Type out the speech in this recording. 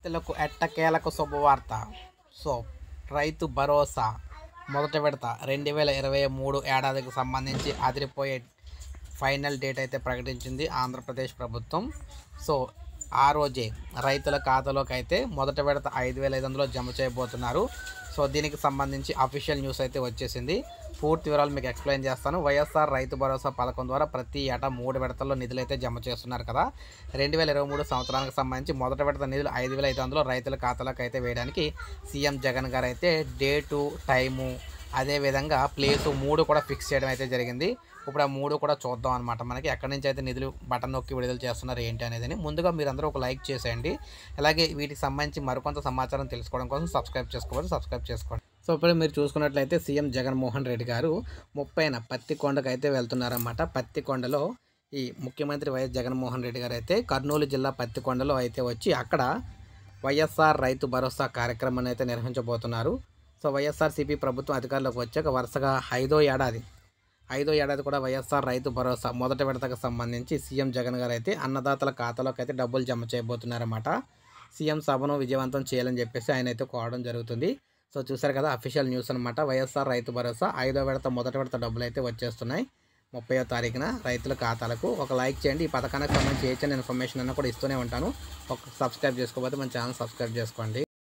రైతులకు ఎట్టకేలకు శుభవార్త సో రైతు భరోసా మొదటి విడత రెండు వేల ఇరవై మూడు ఏడాదికి సంబంధించి అదిరిపోయే ఫైనల్ డేట్ అయితే ప్రకటించింది ఆంధ్రప్రదేశ్ ప్రభుత్వం సో ఆ రోజే రైతుల ఖాతాలోకి అయితే మొదటి విడత ఐదు వేల ఐదు వందలు జమ చేయబోతున్నారు సో దీనికి సంబంధించి అఫీషియల్ న్యూస్ అయితే వచ్చేసింది పూర్తి వివరాలు మీకు ఎక్స్ప్లెయిన్ చేస్తాను వైఎస్ఆర్ రైతు భరోసా పథకం ద్వారా ప్రతి ఏటా మూడు విడతల్లో నిధులు అయితే జమ చేస్తున్నారు కదా రెండు వేల ఇరవై మూడు సంవత్సరానికి సంబంధించి మొదటి విడత నిధులు ఐదు వేల ఐదు వందలు రైతుల ఖాతాలకు అయితే వేయడానికి సీఎం జగన్ గారు అయితే డేటు టైము అదేవిధంగా ప్లేసు మూడు కూడా ఫిక్స్ చేయడం అయితే జరిగింది ఇప్పుడు ఆ మూడు కూడా చూద్దాం అనమాట మనకి ఎక్కడి నుంచి అయితే నిధులు బటన్ నొక్కి విడుదల చేస్తున్నారు ఏంటి అనేది ముందుగా మీరందరూ ఒక లైక్ చేసేయండి అలాగే వీటికి సంబంధించి మరికొంత సమాచారం తెలుసుకోవడం కోసం సబ్స్క్రైబ్ చేసుకోవాలి సబ్స్క్రైబ్ చేసుకోండి సో ఇప్పుడు మీరు చూసుకున్నట్లయితే సీఎం జగన్మోహన్ రెడ్డి గారు ముప్పైన పత్తికొండకు అయితే వెళ్తున్నారన్నమాట పత్తికొండలో ఈ ముఖ్యమంత్రి వైఎస్ జగన్మోహన్ రెడ్డి గారు అయితే కర్నూలు జిల్లా పత్తికొండలో అయితే వచ్చి అక్కడ వైఎస్ఆర్ రైతు భరోసా కార్యక్రమాన్ని అయితే నిర్వహించబోతున్నారు సో వైఎస్ఆర్సీపీ ప్రభుత్వం అధికారంలోకి వచ్చాక వరుసగా ఐదో ఏడాది ఐదో ఏడాది కూడా వైఎస్ఆర్ రైతు భరోసా మొదటి విడతకు సంబంధించి సీఎం జగన్ గారు అయితే అన్నదాతల ఖాతాలోకి అయితే డబ్బులు జమ చేయబోతున్నారన్నమాట సీఎం సభను విజయవంతం చేయాలని చెప్పేసి ఆయన అయితే కోవడం జరుగుతుంది సో చూసారు కదా అఫీషియల్ న్యూస్ అనమాట వైఎస్ఆర్ రైతు భరోసా ఐదో విడత మొదటి విడత డబ్బులు అయితే వచ్చేస్తున్నాయి ముప్పయో తారీఖున రైతుల ఖాతాలకు ఒక లైక్ చేయండి ఈ పథకానికి సంబంధించి ఏ చిన్న ఇన్ఫర్మేషన్ అన్న కూడా ఇస్తూనే ఉంటాను ఒక సబ్స్క్రైబ్ చేసుకోకపోతే మన ఛానల్ సబ్స్క్రైబ్ చేసుకోండి